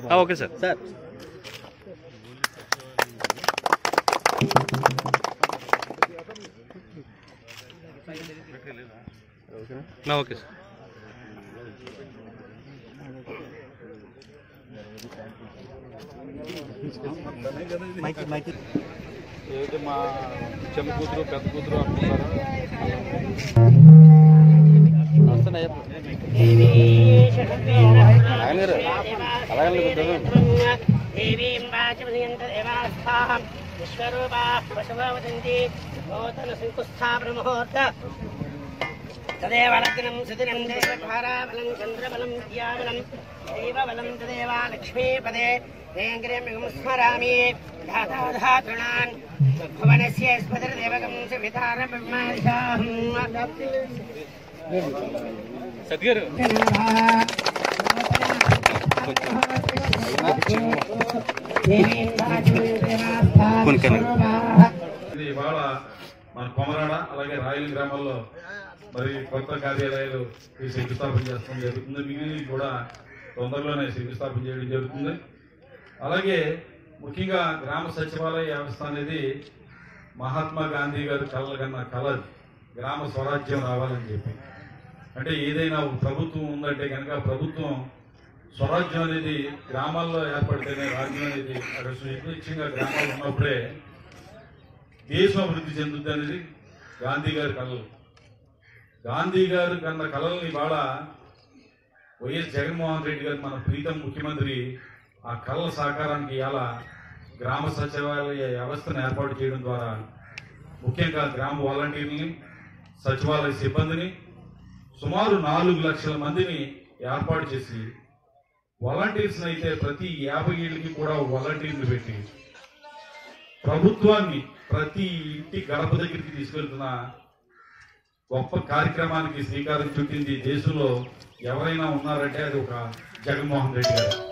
ఆ, okay sir sir ఆ, okay sir mike mike ఏమిటి మా చిన్న కూతురు పెద్ద కూతురు అనుకుంటారా వస్తున్నాయి ఆయన గారు అలాగే దేవీం వాచమనియంత్రదేవాస్థాం విశ్వరూపాः పశవో వదంతి నూతన శంకుస్థాపనముహూర్త తదేవ లగ్నం సుదినం దేవధారాబలం చంద్రబలం విద్యాబలం దైవబలం తదేవ లక్ష్మీపదే వేంకటేమిగం స్మరామి ధాతాధాతృణాన్ భువనస్య స్పతిర్దేవకం సవితార బ్రహ్మాదిశాహం సద్గారు ఇది ఇవాళ మన కొమరాడ అలాగే రాయల గ్రామాల్లో మరి కొత్త కార్యాలయాలు ఈ శంకుస్థాపన చేస్తాం జరుగుతుంది మిగిలిన కూడా తొందరలోనే శంకుస్థాపన చేయడం జరుగుతుంది అలాగే ముఖ్యంగా గ్రామ సచివాలయ వ్యవస్థ అనేది మహాత్మా గాంధీ గారు కళలు కన్నా కళ అది. గ్రామ స్వరాజ్యం రావాలని చెప్పి అంటే ఏదైనా ఒక ప్రభుత్వం ఉందంటే కనుక ప్రభుత్వం స్వరాజ్యం అనేది గ్రామాల్లో ఏర్పడితేనే రాజ్యం అనేది అక్కడ సునిశ్చితంగా గ్రామాలు ఉన్నప్పుడే దేశం అభివృద్ధి చెందుద్ది అనేది గాంధీ గారి కళలు గాంధీ గారు కన్న కళల్ని ఇవాళ వైఎస్ జగన్మోహన్ రెడ్డి గారు మన ప్రీతం ముఖ్యమంత్రి ఆ కళల సాకారానికి ఇలా గ్రామ సచివాలయ వ్యవస్థను ఏర్పాటు చేయడం ద్వారా ముఖ్యంగా గ్రామ వాలంటీర్లని సచివాలయ సిబ్బందిని సుమారు నాలుగు లక్షల మందిని ఏర్పాటు చేసి వాలంటీర్స్ అయితే ప్రతి యాభై ఏళ్ళకి కూడా వాలంటీర్లు పెట్టి ప్రభుత్వాన్ని ప్రతి ఇంటి గడప దగ్గరికి తీసుకెళ్తున్న గొప్ప కార్యక్రమానికి శ్రీకారం చుట్టింది దేశంలో ఎవరైనా ఉన్నారంటే అది ఒక జగన్మోహన్ రెడ్డి గారు